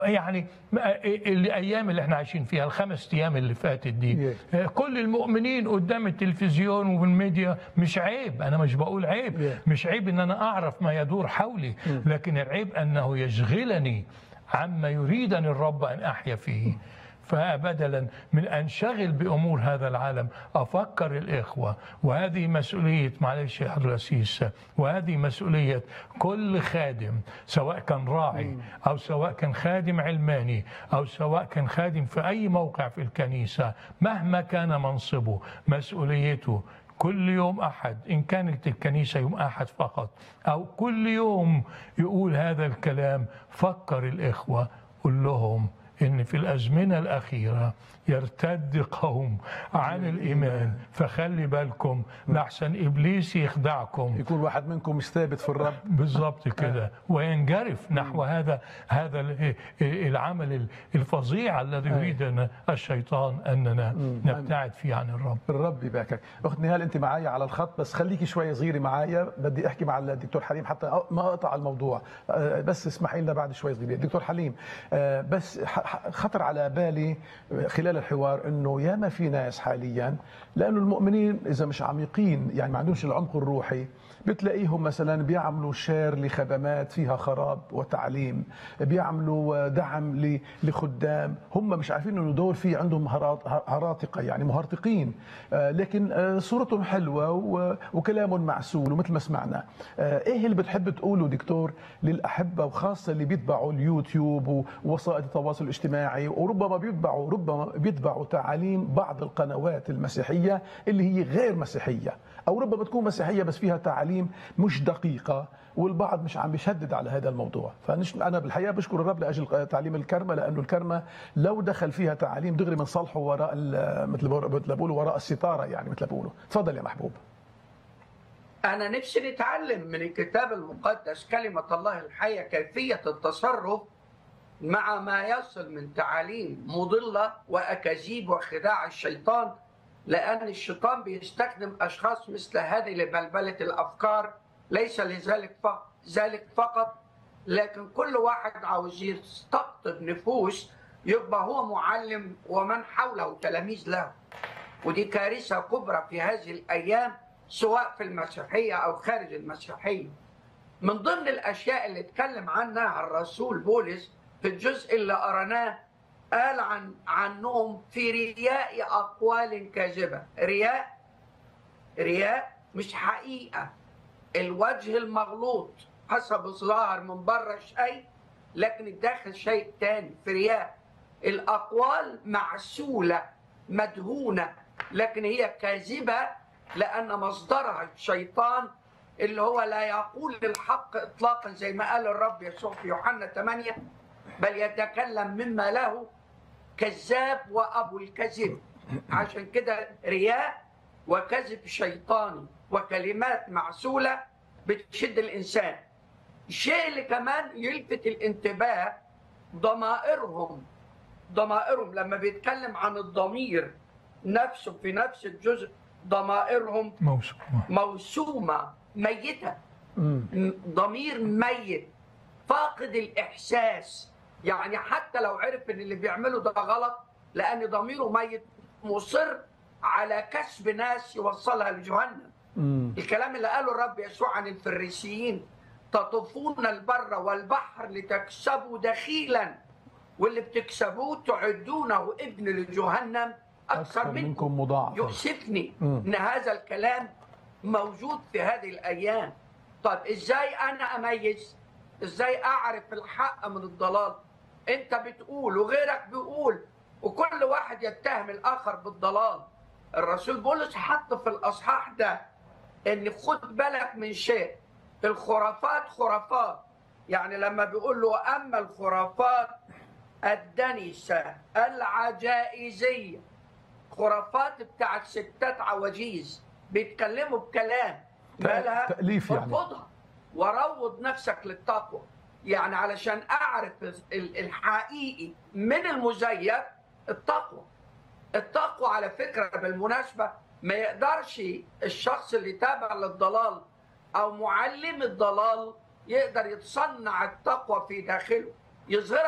يعني الايام اللي احنا عايشين فيها الخمس ايام اللي فاتت دي كل المؤمنين قدام التلفزيون والميديا مش عيب انا مش بقول عيب مش عيب ان انا اعرف ما يدور حولي لكن العيب انه يشغلني عما يريدني الرب ان احيا فيه فبدلا من انشغل بامور هذا العالم افكر الاخوه وهذه مسؤوليه معلش يا حضرتك وهذه مسؤوليه كل خادم سواء كان راعي او سواء كان خادم علماني او سواء كان خادم في اي موقع في الكنيسه مهما كان منصبه مسؤوليته كل يوم احد ان كانت الكنيسه يوم احد فقط او كل يوم يقول هذا الكلام فكر الاخوه قل لهم ان في الازمنه الاخيره يرتد قوم عن الايمان فخلي بالكم لحسن ابليس يخدعكم يكون واحد منكم مش ثابت في الرب بالضبط كده وينجرف نحو هذا هذا العمل الفظيع الذي يريدنا الشيطان اننا نبتعد فيه عن الرب الرب يباركك اخت نهال انت معايا على الخط بس خليكي شوي صغيره معايا بدي احكي مع الدكتور حليم حتى ما اقطع الموضوع بس اسمحي لنا بعد شوي صغيره دكتور حليم بس خطر على بالي خلال الحوار انه ياما في ناس حاليا لانه المؤمنين اذا مش عميقين يعني ما عندهمش العمق الروحي بتلاقيهم مثلا بيعملوا شير لخدمات فيها خراب وتعليم بيعملوا دعم لخدام هم مش عارفين انه دول في عندهم هراطقه يعني مهرطقين لكن صورتهم حلوه وكلامهم معسول ومثل ما سمعنا ايه اللي بتحب تقوله دكتور للاحبه وخاصه اللي بيتبعوا اليوتيوب ووسائل التواصل الاجتماعي وربما بيتبعوا ربما بيتبعوا تعاليم بعض القنوات المسيحيه اللي هي غير مسيحيه او ربما تكون مسيحيه بس فيها تعاليم مش دقيقه والبعض مش عم بيشدد على هذا الموضوع فنش انا بالحقيقه بشكر الرب لاجل تعليم الكرمه لانه الكرمه لو دخل فيها تعاليم دغري بنصلحه وراء مثل ما بيقولوا وراء الستاره يعني مثل ما بيقولوا تفضل يا محبوب انا نفسي نتعلم من الكتاب المقدس كلمه الله الحيه كيفيه التصرف مع ما يصل من تعاليم مضله واكاذيب وخداع الشيطان لأن الشيطان بيستخدم أشخاص مثل هذه لبلبلة الأفكار ليس لذلك فقط ذلك فقط لكن كل واحد عاوز يستقطب نفوس يبقى هو معلم ومن حوله تلاميذ له ودي كارثة كبرى في هذه الأيام سواء في المسيحية أو خارج المسيحية من ضمن الأشياء اللي اتكلم عنها الرسول بولس في الجزء اللي قرناه قال عن عنهم في رياء اقوال كاذبه رياء رياء مش حقيقه الوجه المغلوط حسب الظاهر من بره شيء لكن الداخل شيء تاني في رياء الاقوال معسوله مدهونه لكن هي كاذبه لان مصدرها الشيطان اللي هو لا يقول الحق اطلاقا زي ما قال الرب يسوع في يوحنا 8 بل يتكلم مما له كذاب وابو الكذب عشان كده رياء وكذب شيطاني وكلمات معسوله بتشد الانسان الشيء اللي كمان يلفت الانتباه ضمائرهم ضمائرهم لما بيتكلم عن الضمير نفسه في نفس الجزء ضمائرهم موسومه موسومه ميته ضمير ميت فاقد الاحساس يعني حتى لو عرف ان اللي بيعمله ده غلط لان ضميره ميت مصر على كسب ناس يوصلها لجهنم الكلام اللي قاله الرب يسوع عن الفريسيين تطوفون البر والبحر لتكسبوا دخيلا واللي بتكسبوه تعدونه ابن لجهنم اكثر, أكثر منكم مضاعفا يؤسفني ان هذا الكلام موجود في هذه الايام طب ازاي انا اميز ازاي اعرف الحق من الضلال انت بتقول وغيرك بيقول وكل واحد يتهم الاخر بالضلال الرسول بولس حط في الاصحاح ده ان خد بالك من شيء الخرافات خرافات يعني لما بيقول له اما الخرافات الدنسه العجائزيه خرافات بتاعت ستات عواجيز بيتكلموا بكلام مالها تأليف يعني ارفضها وروض نفسك للتقوى يعني علشان اعرف الحقيقي من المزيف التقوى التقوى على فكره بالمناسبه ما يقدرش الشخص اللي تابع للضلال او معلم الضلال يقدر يتصنع التقوى في داخله يظهرها